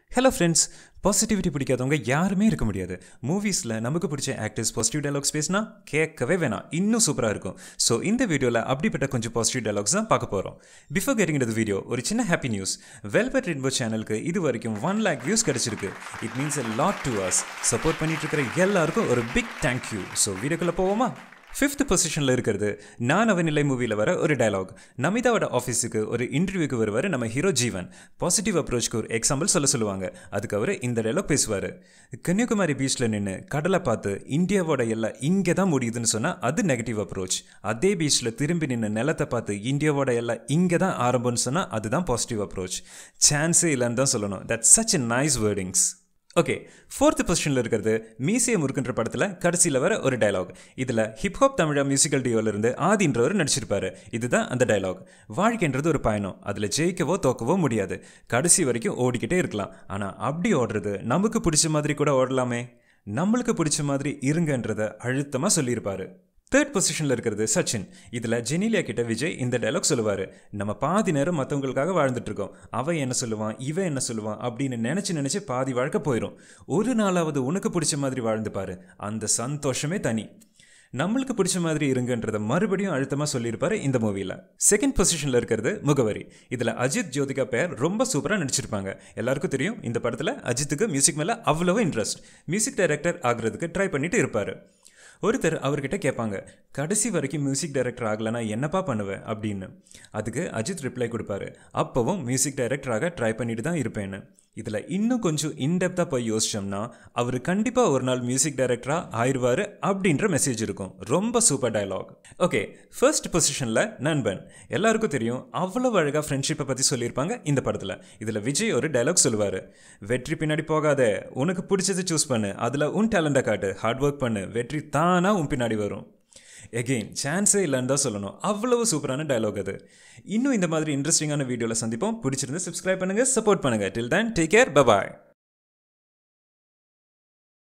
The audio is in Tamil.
ஹலோ ஃப்ரெண்ட்ஸ் பாசிட்டிவிட்டி பிடிக்காதவங்க யாருமே இருக்க முடியாது மூவிஸில் நமக்கு பிடிச்ச ஆக்டர்ஸ் பாசிட்டிவ் டைலாக்ஸ் பேசினா கேட்கவே வேணாம் இன்னும் சூப்பராக இருக்கும் ஸோ இந்த வீடியோவில் அப்படிப்பட்ட கொஞ்சம் பாசிட்டிவ் டைலாக்ஸ் தான் பார்க்க போகிறோம் பிஃபோர் கெட்டிங் இந்த வீடியோ ஒரு சின்ன ஹாப்பி நியூஸ் வெல்வெட் ரெயின்போ சேனலுக்கு இது வரைக்கும் ஒன் லேக் வியூஸ் கிடச்சிருக்கு it means a lot to us support பண்ணிட்டு இருக்கிற எல்லாருக்கும் ஒரு பிக் தேங்க்யூ ஸோ வீடியோக்குள்ளே போவோமா ஃபிஃப்த் பொசிஷனில் இருக்கிறது நான் அவன் நிலை மூவியில் வர ஒரு டயலாக் நமிதாவோட ஆஃபீஸுக்கு ஒரு இன்டர்வியூக்கு வருவார் நம்ம ஹீரோ ஜீவன் பாசிட்டிவ் அப்ரோச்க்கு ஒரு எக்ஸாம்பிள் சொல்ல சொல்லுவாங்க அதுக்கு அவர் இந்த டயலாக் பேசுவார் கன்னியாகுமரி பீச்சில் நின்று கடலை பார்த்து இந்தியாவோட எல்லாம் இங்கே தான் முடியுதுன்னு சொன்னால் அது நெகட்டிவ் அப்ரோச் அதே பீச்சில் திரும்பி நின்று நிலத்தை பார்த்து இந்தியாவோட எல்லாம் இங்கே தான் ஆரம்பம்னு சொன்னால் அதுதான் பாசிட்டிவ் அப்ரோச் சான்ஸே இல்லைன்னு தான் சொல்லணும் that such a nice wordings okay fourth பொசிஷனில் இருக்கிறது மீசிய முருக்குன்ற படத்தில் கடைசியில் வர ஒரு டயலாக் இதில் ஹிப்ஹாப் தமிழா மியூசிக்கல் டியோலேருந்து ஆதின்றவர் நடிச்சிருப்பாரு இதுதான் அந்த டயலாக் வாழ்க்கைன்றது ஒரு பயணம் அதில் ஜெயிக்கவோ தோக்கவோ முடியாது கடைசி வரைக்கும் ஓடிக்கிட்டே இருக்கலாம் ஆனால் அப்படி ஓடுறது நமக்கு பிடிச்ச மாதிரி கூட ஓடலாமே நம்மளுக்கு பிடிச்ச மாதிரி இருங்கன்றதை அழுத்தமாக சொல்லியிருப்பாரு தேர்ட் பொசிஷனில் இருக்கிறது சச்சின் இதில் ஜெனிலியா கிட்ட விஜய் இந்த டைலாக் சொல்லுவார் நம்ம பாதி நேரம் மற்றவங்களுக்காக வாழ்ந்துட்டு இருக்கோம் அவன் என்ன சொல்லுவான் இவன் என்ன சொல்லுவான் அப்படின்னு நினச்சி நினச்சி பாதி வாழ்க்கை போயிடும் ஒரு நாளாவது உனக்கு பிடிச்ச மாதிரி வாழ்ந்து பாரு அந்த சந்தோஷமே தனி நம்மளுக்கு பிடிச்ச மாதிரி இருங்கன்றதை மறுபடியும் அழுத்தமாக சொல்லியிருப்பாரு இந்த மூவியில் செகண்ட் பொசிஷனில் இருக்கிறது முகவரி இதில் அஜித் ஜோதிகா பேர் ரொம்ப சூப்பராக நடிச்சிருப்பாங்க எல்லாருக்கும் தெரியும் இந்த படத்தில் அஜித்துக்கு மியூசிக் மேலே அவ்வளவு இன்ட்ரெஸ்ட் மியூசிக் டைரக்டர் ஆகிறதுக்கு ட்ரை பண்ணிட்டு இருப்பார் ஒருத்தர் அவர்கிட்ட கேட்பாங்க கடைசி வரைக்கும் மியூசிக் டைரக்டர் ஆகலைன்னா என்னப்பா பண்ணுவேன் அப்படின்னு அதுக்கு அஜித் ரிப்ளை கொடுப்பாரு அப்போவும் மியூசிக் டைரக்டராக ட்ரை பண்ணிட்டு தான் இருப்பேன்னு இதில் இன்னும் கொஞ்சம் இன்டெப்த்தாக போய் யோசிச்சோம்னா அவர் கண்டிப்பாக ஒரு நாள் மியூசிக் டைரக்டராக ஆயிடுவார் அப்படின்ற மெசேஜ் இருக்கும் ரொம்ப சூப்பர் டயலாக் ஓகே ஃபர்ஸ்ட் பொசிஷனில் நண்பன் எல்லாருக்கும் தெரியும் அவ்வளோ அழகாக ஃப்ரெண்ட்ஷிப்பை பற்றி சொல்லியிருப்பாங்க இந்த படத்தில் இதில் விஜய் ஒரு டைலாக் சொல்லுவார் வெற்றி பின்னாடி போகாத உனக்கு பிடிச்சதை சூஸ் பண்ணு அதில் உன் டேலண்ட்டை காட்டு ஹார்ட் ஒர்க் பண்ணு வெற்றி தானாக உன் பின்னாடி வரும் எகெயின் சான்ஸே இல்லைன்னு தான் சொல்லணும் அவ்வளவு சூப்பரான டயலாக் அது இன்னும் இந்த மாதிரி இன்ட்ரெஸ்டிங்கான வீடியோவில் சந்திப்போம் பிடிச்சிருந்து சப்ஸ்கிரைப் பண்ணுங்கள் சப்போர்ட் பண்ணுங்கள் till then take care bye bye